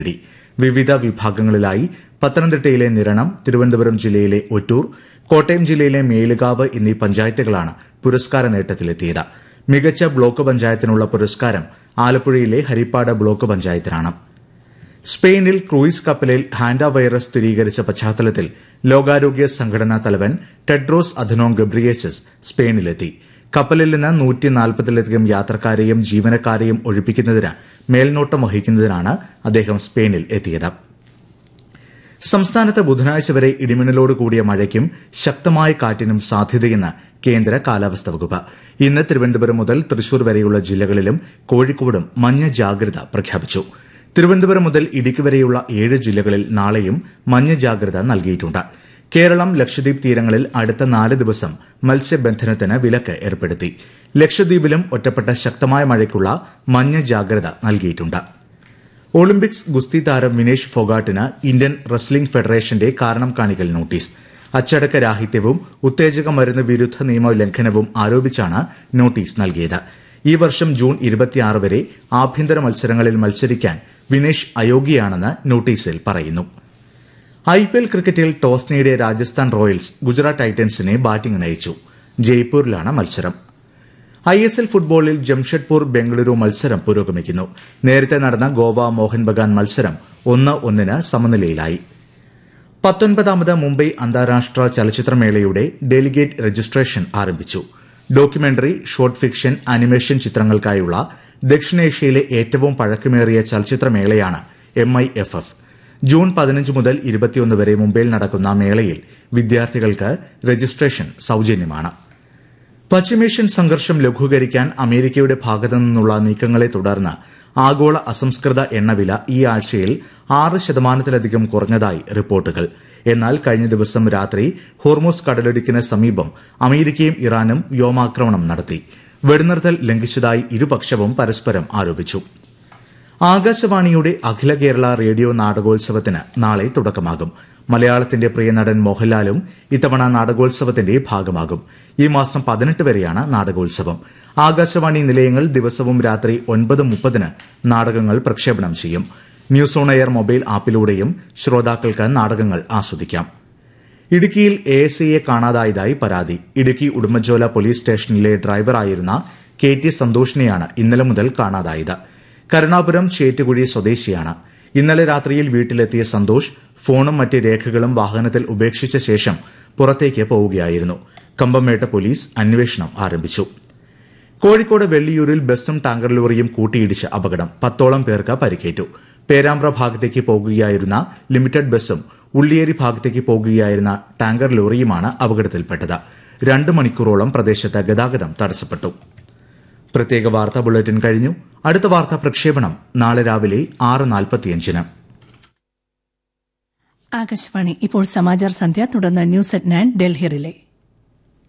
നേടി വിവിധ വിഭാഗങ്ങളിലായി പത്തനംതിട്ടയിലെ നിരണം തിരുവനന്തപുരം ജില്ലയിലെ ഒറ്റൂർ കോട്ടയം ജില്ലയിലെ മേലുകാവ് എന്നീ പഞ്ചായത്തുകളാണ് പുരസ്കാര നേട്ടത്തിലെത്തിയത് മികച്ച ബ്ലോക്ക് പഞ്ചായത്തിനുള്ള പുരസ്കാരം ആലപ്പുഴയിലെ ഹരിപ്പാട് ബ്ലോക്ക് പഞ്ചായത്തിനാണ് സ്പെയിനിൽ ക്രൂയിസ് കപ്പലിൽ ഹാൻഡ വൈറസ് സ്ഥിരീകരിച്ച പശ്ചാത്തലത്തിൽ ലോകാരോഗ്യ സംഘടനാ തലവൻ ടെഡ്രോസ് അധനോം ഗബ്രിയേസസ് സ്പെയിനിലെത്തി കപ്പലിൽ നിന്ന് നൂറ്റി നാൽപ്പതിലധികം യാത്രക്കാരെയും ജീവനക്കാരെയും ഒഴിപ്പിക്കുന്നതിന് മേൽനോട്ടം വഹിക്കുന്നതിനാണ് അദ്ദേഹം സ്പെയിനിൽ എത്തിയത് സംസ്ഥാനത്ത് ബുധനാഴ്ച വരെ ഇടിമിന്നലോട് കൂടിയ മഴയ്ക്കും ശക്തമായ കാറ്റിനും സാധ്യതയെന്ന് കേന്ദ്ര കാലാവസ്ഥാ വകുപ്പ് ഇന്ന് തിരുവനന്തപുരം മുതൽ തൃശൂർ വരെയുള്ള ജില്ലകളിലും കോഴിക്കോടും മഞ്ഞ ജാഗ്രത പ്രഖ്യാപിച്ചു തിരുവനന്തപുരം മുതൽ ഇടുക്കി വരെയുള്ള ഏഴ് ജില്ലകളിൽ നാളെയും മഞ്ഞ ജാഗ്രത നൽകിയിട്ടുണ്ട് കേരളം ലക്ഷദ്വീപ് തീരങ്ങളിൽ അടുത്ത നാല് ദിവസം മത്സ്യബന്ധനത്തിന് വിലക്ക് ഏർപ്പെടുത്തി ലക്ഷദ്വീപിലും ഒറ്റപ്പെട്ട ശക്തമായ മഴയ്ക്കുള്ള മഞ്ഞ ജാഗ്രത നൽകിയിട്ടുണ്ട് ഒളിമ്പിക്സ് ഗുസ്തി താരം വിനേഷ് ഫോഗാട്ടിന് ഇന്ത്യൻ റെസ്ലിംഗ് ഫെഡറേഷന്റെ കാരണം കാണിക്കൽ നോട്ടീസ് അച്ചടക്ക രാഹിത്യവും ഉത്തേജക മരുന്ന് വിരുദ്ധ നിയമ ലംഘനവും ആരോപിച്ചാണ് നോട്ടീസ് നൽകിയത് ഈ വർഷം ജൂൺ ഇരുപത്തിയാറ് വരെ ആഭ്യന്തര മത്സരങ്ങളിൽ മത്സരിക്കാൻ വിനേഷ് അയോഗ്യയാണെന്ന് നോട്ടീസിൽ പറയുന്നു ഐപിഎൽ ക്രിക്കറ്റിൽ ടോസ് നേടിയ രാജസ്ഥാൻ റോയൽസ് ഗുജറാത്ത് ടൈറ്റൻസിനെ ബാറ്റിംഗിന് അയച്ചു ജയ്പൂരിലാണ് മത്സരം ഐ എസ് എൽ ഫുട്ബോളിൽ ജംഷഡ്പൂർ ബംഗളൂരു മത്സരം പുരോഗമിക്കുന്നു നേരത്തെ നടന്ന ഗോവ മോഹൻ ബഗാൻ മത്സരം ഒന്ന് ഒന്നിന് സമനിലയിലായി പത്തൊൻപതാമത് മുംബൈ അന്താരാഷ്ട്ര ചലച്ചിത്രമേളയുടെ ഡെലിഗേറ്റ് രജിസ്ട്രേഷൻ ആരംഭിച്ചു ഡോക്യുമെന്ററി ഷോർട്ട് ഫിക്ഷൻ അനിമേഷൻ ചിത്രങ്ങൾക്കായുള്ള ദക്ഷിണേഷ്യയിലെ ഏറ്റവും പഴക്കമേറിയ ചലച്ചിത്രമേളയാണ് M I F F June പതിനഞ്ച് മുതൽ ഇരുപത്തിയൊന്ന് വരെ മുംബൈയിൽ നടക്കുന്ന മേളയിൽ വിദ്യാർത്ഥികൾക്ക് രജിസ്ട്രേഷൻ സൌജന്യമാണ് പശ്ചിമേഷ്യൻ സംഘർഷം ലഘൂകരിക്കാൻ അമേരിക്കയുടെ ഭാഗത്തു നിന്നുള്ള നീക്കങ്ങളെ തുടർന്ന് ആഗോള അസംസ്കൃത എണ്ണവില ഈ ആഴ്ചയിൽ ആറ് ശതമാനത്തിലധികം കുറഞ്ഞതായി റിപ്പോർട്ടുകൾ എന്നാൽ കഴിഞ്ഞ ദിവസം രാത്രി ഹോർമോസ് കടലിടുക്കിന് സമീപം അമേരിക്കയും ഇറാനും വ്യോമാക്രമണം നടത്തി വെടിനിർത്തൽ ലംഘിച്ചതായി ഇരുപക്ഷവും പരസ്പരം ആരോപിച്ചു ആകാശവാണിയുടെ അഖില കേരള റേഡിയോ നാടകോത്സവത്തിന് നാളെ തുടക്കമാകും മലയാളത്തിന്റെ പ്രിയ നടൻ മോഹൻലാലും ഇത്തവണ നാടകോത്സവത്തിന്റെ ഭാഗമാകും ഈ മാസം പതിനെട്ട് വരെയാണ് നാടകോത്സവം ആകാശവാണി നിലയങ്ങൾ ദിവസവും രാത്രി ഒൻപത് മുപ്പതിന് നാടകങ്ങൾ പ്രക്ഷേപണം ചെയ്യും ന്യൂസ് ഓൺ എയർ മൊബൈൽ ആപ്പിലൂടെയും ശ്രോതാക്കൾക്ക് നാടകങ്ങൾ ആസ്വദിക്കാം ഇടുക്കിയിൽ എ എസ് ഐയെ കാണാതായതായി പരാതി ഇടുക്കി ഉടുമ്പൻചോല പോലീസ് സ്റ്റേഷനിലെ ഡ്രൈവറായിരുന്ന കെ ടി സന്തോഷിനെയാണ് ഇന്നലെ മുതൽ കാണാതായത് കരുണാപുരം ചേറ്റുകുഴി സ്വദേശിയാണ് ഇന്നലെ രാത്രിയിൽ വീട്ടിലെത്തിയ സന്തോഷ് ഫോണും മറ്റ് രേഖകളും വാഹനത്തിൽ ഉപേക്ഷിച്ച ശേഷം പുറത്തേക്ക് പോവുകയായിരുന്നു കമ്പംമേട്ട് പോലീസ് അന്വേഷണം ആരംഭിച്ചു കോഴിക്കോട് വെള്ളിയൂരിൽ ബസ്സും ടാങ്കർ ലോറിയും കൂട്ടിയിടിച്ച് അപകടം പത്തോളം പേർക്ക് പരിക്കേറ്റു പേരാമ്പ്ര ഭാഗത്തേക്ക് പോകുകയായിരുന്ന ലിമിറ്റഡ് ബസ്സും ഉള്ളിയേരി ഭാഗത്തേക്ക് പോകുകയായിരുന്ന ടാങ്കർ ലോറിയുമാണ് അപകടത്തിൽപ്പെട്ടത് രണ്ട് മണിക്കൂറോളം പ്രദേശത്ത് ഗതാഗതം തടസ്സപ്പെട്ടു പ്രത്യേക വാർത്താ ബുള്ളറ്റിൻ കഴിഞ്ഞു അടുത്ത വാർത്താ പ്രക്ഷേപണം നാളെ രാവിലെ ആറ് നാൽപ്പത്തിയഞ്ചിന് ആകാശവാണി ഇപ്പോൾ സമാചാർ സന്ധ്യ തുടർന്ന് news at nine Delhi relay